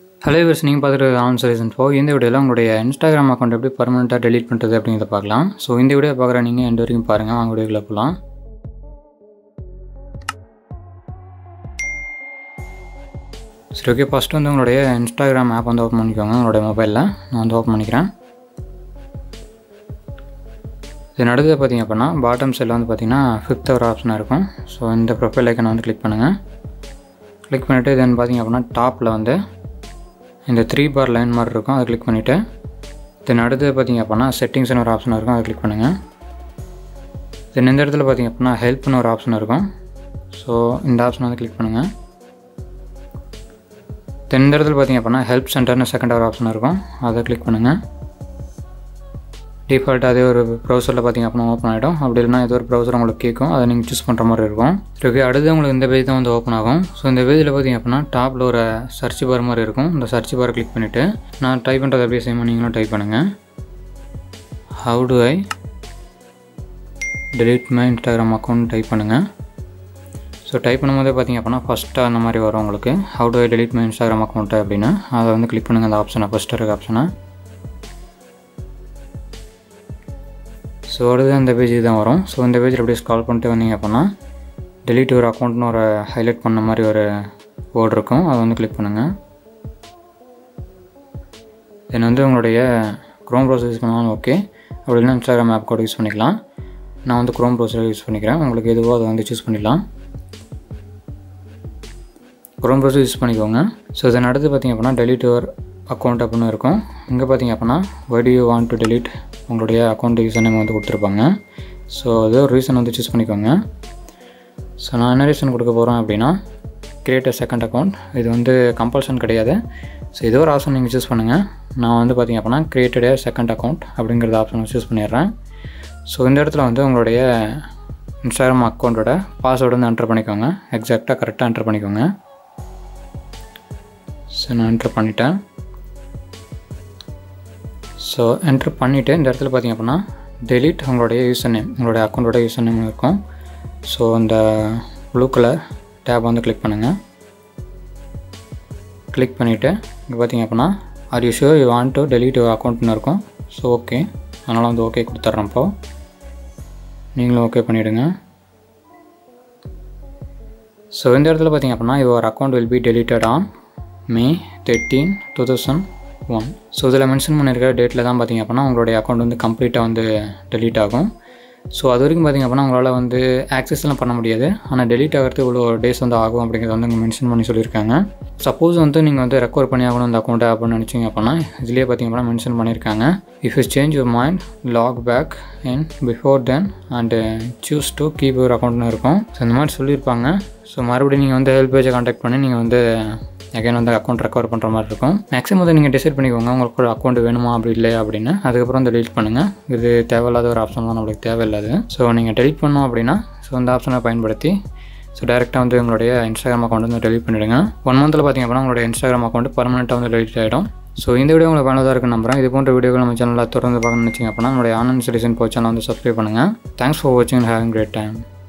hello viewers நீங்கள் பார்த்துட்டு on solution ஃபோ இந்த வீடியோவில் உங்களுடைய இன்ஸ்டாகிராம் அக்கௌண்ட் எப்படி பர்மனெண்ட்டாக டெலீட் பண்ணுறது அப்படிங்கிறத பார்க்கலாம் ஸோ இந்த வீடியோ பார்க்குற நீங்கள் எந்த வரைக்கும் பாருங்கள் வாங்க வீடியோக்குள்ளே போகலாம் சரி ஓகே ஃபஸ்ட்டு வந்து உங்களுடைய இன்ஸ்டாகிராம் ஆப் வந்து ஓப்பன் பண்ணிக்கோங்க உங்களுடைய மொபைலில் நான் வந்து ஓப்பன் பண்ணிக்கிறேன் இது நடுவில் பார்த்தீங்க அப்படின்னா பாட்டம் சைடில் வந்து பார்த்தீங்கன்னா ஃபிஃப்த் ஒரு ஆப்ஷனாக இருக்கும் ஸோ இந்த ப்ரொஃபைல் ஐக்கனை வந்து கிளிக் பண்ணுங்கள் கிளிக் பண்ணிவிட்டு தென் பார்த்தீங்க அப்படின்னா டாப்பில் வந்து இந்த த்ரீ பார் லைன் மாதிரி இருக்கும் அதை கிளிக் பண்ணிவிட்டு தென் அடுத்து பார்த்தீங்க அப்படின்னா செட்டிங்ஸ்னு ஒரு ஆப்ஷன் இருக்கும் அதை கிளிக் பண்ணுங்கள் தென் இந்த இடத்துல பார்த்தீங்க அப்படின்னா ஹெல்ப்னு ஒரு ஆப்ஷன் இருக்கும் ஸோ இந்த ஆப்ஷன் வந்து கிளிக் பண்ணுங்கள் தென் இந்த இடத்துல பார்த்தீங்க அப்படின்னா ஹெல்ப் சென்டர்னு செகண்ட் ஒரு ஆப்ஷன் இருக்கும் அதை கிளிக் பண்ணுங்கள் டிஃபால்ட் அதே ஒரு ப்ரௌசரில் பார்த்தீங்க அப்படின்னா ஓப்பன் ஆகிடும் அப்படி இல்லைனா ஏதோ ஒரு ப்ரௌசர் உங்களுக்கு கேட்கும் அதை நீங்கள் சூஸ் பண்ணுற மாதிரி இருக்கும் ஓகே அடுத்து உங்களுக்கு இந்த பேஜ் தான் வந்து ஓப்பன் ஆகும் ஸோ இந்த பேஜில் பார்த்தீங்க அப்படின்னா டாப்பில் ஒரு சர்ச் பார் மாதிரி இருக்கும் இந்த சர்ச் பாரை கிளிக் பண்ணிவிட்டு நான் டைப் பண்ணுறது அப்படியே சேம் நீங்களும் டைப் பண்ணுங்கள் how to I delete my Instagram account type பண்ணுங்கள் ஸோ டைப் பண்ணும்போதே பார்த்தீங்க அப்படின்னா ஃபஸ்ட்டாக அந்த மாதிரி வரும் உங்களுக்கு how to I delete my Instagram account அப்படின்னு அதை வந்து கிளிக் பண்ணுங்கள் அந்த ஆப்ஷனை ஃபஸ்ட்டு இருக்க ஆப்ஷனை ஸோ அடுத்து அந்த பேஜ் தான் வரும் ஸோ இந்த பேஜில் அப்படியே ஸ்கால் பண்ணிட்டு வந்தீங்க அப்படின்னா டெலிட் ஒரு அக்கௌண்ட்னு ஒரு ஹைலைட் பண்ண மாதிரி ஒரு போர்டு இருக்கும் அதை வந்து கிளிக் பண்ணுங்கள் தென் வந்து உங்களுடைய க்ரோம் ப்ரௌசர் யூஸ் பண்ணாலும் ஓகே அப்படி இல்லைனா இன்ஸ்டாகிராம் ஆப் கூட யூஸ் பண்ணிக்கலாம் நான் வந்து க்ரோம் ப்ரௌசர் யூஸ் பண்ணிக்கிறேன் உங்களுக்கு எதுவோ அதை வந்து சூஸ் பண்ணிடலாம் க்ரோம் ப்ரௌசர் யூஸ் பண்ணிக்கோங்க ஸோ இதன் அடுத்து பார்த்திங்க அப்படின்னா டெலிட் யுவர் அக்கௌண்ட் அப்படின்னு இருக்கும் இங்கே பார்த்திங்க அப்படின்னா why do you want to delete உங்களுடைய அக்கௌண்ட் யூசர் நேம் வந்து கொடுத்துருப்பாங்க ஸோ அது ஒரு ரீசன் வந்து சூஸ் பண்ணிக்கோங்க ஸோ நான் என்ன ரீசன் கொடுக்க போகிறேன் அப்படின்னா கிரியேட் அ செகண்ட் அக்கௌண்ட் இது வந்து கம்பல்ஷன் கிடையாது ஸோ ஏதோ ஒரு ஆப்ஷன் நீங்கள் சூஸ் பண்ணுங்கள் நான் வந்து பார்த்திங்க அப்படின்னா கிரியேட்டட் செகண்ட் அக்கௌண்ட் அப்படிங்கிறத ஆப்ஷன் சூஸ் பண்ணிடுறேன் ஸோ இந்த இடத்துல வந்து உங்களுடைய இன்ஸ்டாகிராம் அக்கௌண்ட்டோட பாஸ்வேர்டு வந்து என்ட்ரு பண்ணிக்கோங்க எக்ஸாக்டாக கரெக்டாக என்ட்ரு பண்ணிக்கோங்க ஸோ நான் என்ட்ரு பண்ணிட்டேன் ஸோ என்ட்ரு பண்ணிவிட்டு இந்த இடத்துல பார்த்திங்க அப்படின்னா டெலிட் உங்களுடைய யூசர் நேம் உங்களுடைய அக்கௌண்ட்டோட யூசர் நேம் இருக்கும் ஸோ அந்த ப்ளூ கலர் டேப் வந்து கிளிக் பண்ணுங்கள் கிளிக் பண்ணிவிட்டு இங்கே பார்த்திங்க அப்படின்னா are you sure you want to delete your அக்கௌண்ட்னு இருக்கும் ஸோ ஓகே அதனால் வந்து ஓகே கொடுத்துட்றேன் இப்போ நீங்களும் ஓகே பண்ணிவிடுங்க ஸோ இந்த இடத்துல பார்த்திங்க அப்படின்னா your account will be deleted on May thirteen two thousand one so இதில் மென்ஷன் பண்ணியிருக்கிற டேட்டில் தான் பார்த்திங்க அப்படின்னா உங்களுடைய அக்கௌண்ட் வந்து கம்ப்ளீட்டாக வந்து டெலீட் ஆகும் ஸோ அது வரைக்கும் பார்த்திங்க அப்படின்னா உங்களால் வந்து ஆக்சஸ்லாம் பண்ண முடியாது ஆனால் டெலீட் ஆகிறதுக்கு இவ்வளோ டேஸ் வந்து ஆகும் அப்படிங்கிறத வந்து இங்கே மென்ஷன் பண்ணி சொல்லியிருக்காங்க சப்போஸ் வந்து நீங்கள் வந்து ரெக்கவர் பண்ணி ஆகணும் அந்த அக்கௌண்ட்டை அப்படின்னு நினச்சிங்க அப்படின்னா இதுலேயே பார்த்திங்க அப்படின்னா மென்ஷன் பண்ணியிருக்காங்க if you change your mind log back in before then and choose to keep your அக்கௌண்ட்னு இருக்கும் ஸோ இந்த மாதிரி சொல்லியிருப்பாங்க ஸோ மறுபடியும் நீங்கள் வந்து ஹெல்ப் பேஜை கான்டாக்ட் பண்ணி நீங்கள் வந்து அகைன் வந்து அக்கௌண்ட் ரெக்கவர் பண்ணுற மாதிரி இருக்கும் மேக்ஸிமம் வந்து நீங்கள் டிசைட் பண்ணிக்கோங்க உங்களுக்கு ஒரு அக்கௌண்ட் வேணுமா அப்படி இல்லை அப்படின்னு அதுக்கப்புறம் வந்து டெலிட் பண்ணுங்கள் இது தேவையில்லாத ஒரு ஆப்ஷன் தான் நம்மளுக்கு தேவையில்லாது ஸோ நீங்கள் டெலிட் பண்ணோம் அப்படின்னா ஸோ இந்த ஆப்ஷனை பயன்படுத்தி ஸோ டேரெக்டாக வந்து உங்களுடைய இன்ஸ்டாகிராம் அக்கௌண்ட் வந்து டெலிட் பண்ணிவிடுங்க ஒன் மந்தில் பார்த்திங்க அப்படின்னா உங்களுடைய இன்ஸ்டாகிராம் அக்கௌண்ட் பர்மனெண்ட்டாக வந்து டெலிட் ஆகிடும் ஸோ இந்த வீடியோ உங்களுக்கு பயனுள்ளதாக இருக்குன்னு நம்புறேன் இது போன்ற வீடியோக்கள் நம்ம சேனலில் தொடர்ந்து பார்க்கணும்னு வச்சிங்க அப்படின்னா நம்மளுடைய ஆன்லைன் சிட்டிசன் போ சேனல் வந்து சப்ஸ்கிரைப் பண்ணுங்கள் தேங்க்ஸ் ஃபார் வாட்சிங் ஹேவிங் கிரேட் டைம்